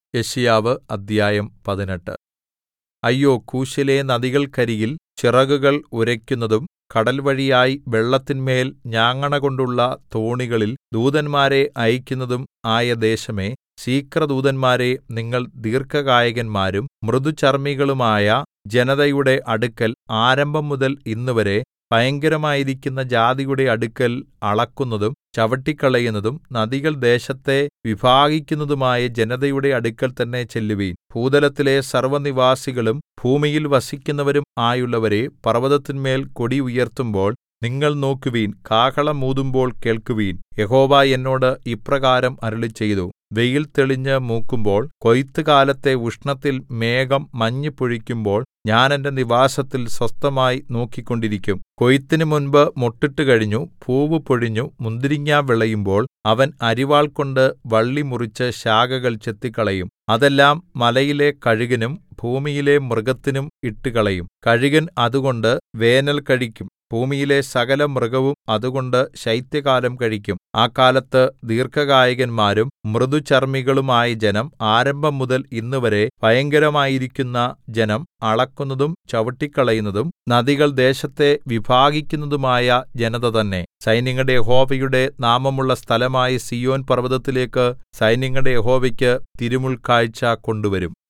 യെശയ്യാവ് അദ്ധ്യായം പതിനെട്ട് അയ്യോ കൂശിലെ നദികൾക്കരികിൽ ചിറകുകൾ ഉരയ്ക്കുന്നതും കടൽവഴിയായി വെള്ളത്തിന്മേൽ ഞാങ്ങണകൊണ്ടുള്ള തോണികളിൽ ദൂതന്മാരെ അയയ്ക്കുന്നതും ആയ ദേശമേ ശീഘ്രദൂതന്മാരേ നിങ്ങൾ ദീർഘകായന്മാരും മൃദുചർമ്മികളുമായ ജനതയുടെ അടുക്കൽ ആരംഭംമുതൽ ഇന്നുവരെ ഭയങ്കരമായിരിക്കുന്ന ജാതിയുടെ അടുക്കൽ അളക്കുന്നതും ചവിട്ടിക്കളയുന്നതും നദികൾ ദേശത്തെ വിഭാഗിക്കുന്നതുമായ ജനതയുടെ അടുക്കൽ തന്നെ ചെല്ലുവിൻ ഭൂതലത്തിലെ സർവ്വനിവാസികളും ഭൂമിയിൽ വസിക്കുന്നവരും ആയുള്ളവരേ പർവ്വതത്തിന്മേൽ കൊടി ഉയർത്തുമ്പോൾ നിങ്ങൾ നോക്കുവിൻ കാഹളം ഊതുമ്പോൾ കേൾക്കുവിൻ യഹോവ എന്നോട് ഇപ്രകാരം അരുളിച്ചെയ്തു വെയിൽ തെളിഞ്ഞ് മൂക്കുമ്പോൾ കൊയ്ത്തുകാലത്തെ ഉഷ്ണത്തിൽ മേഘം മഞ്ഞ് പൊഴിക്കുമ്പോൾ ഞാൻ എന്റെ നിവാസത്തിൽ സ്വസ്ഥമായി നോക്കിക്കൊണ്ടിരിക്കും കൊയ്ത്തിന് മുൻപ് മൊട്ടിട്ടു കഴിഞ്ഞു പൂവ് പൊഴിഞ്ഞു മുന്തിരിങ്ങ വിളയുമ്പോൾ അവൻ അരിവാൾകൊണ്ട് വള്ളി മുറിച്ച് ശാഖകൾ ചെത്തിക്കളയും അതെല്ലാം മലയിലെ കഴുകനും ഭൂമിയിലെ മൃഗത്തിനും ഇട്ടുകളയും കഴുകൻ അതുകൊണ്ട് വേനൽ കഴിക്കും ഭൂമിയിലെ സകലമൃഗവും അതുകൊണ്ട് ശൈത്യകാലം കഴിക്കും ആ കാലത്ത് ദീർഘകായന്മാരും മൃദുചർമ്മികളുമായ ജനം ആരംഭംമുതൽ ഇന്നുവരെ ഭയങ്കരമായിരിക്കുന്ന ജനം അളക്കുന്നതും ചവിട്ടിക്കളയുന്നതും നദികൾ ദേശത്തെ വിഭാഗിക്കുന്നതുമായ ജനത തന്നെ സൈന്യങ്ങളുടെ യഹോവയുടെ നാമമുള്ള സ്ഥലമായ സീയോൻ പർവ്വതത്തിലേക്ക് സൈന്യങ്ങളുടെ യഹോവയ്ക്ക് തിരുമുൽക്കാഴ്ച കൊണ്ടുവരും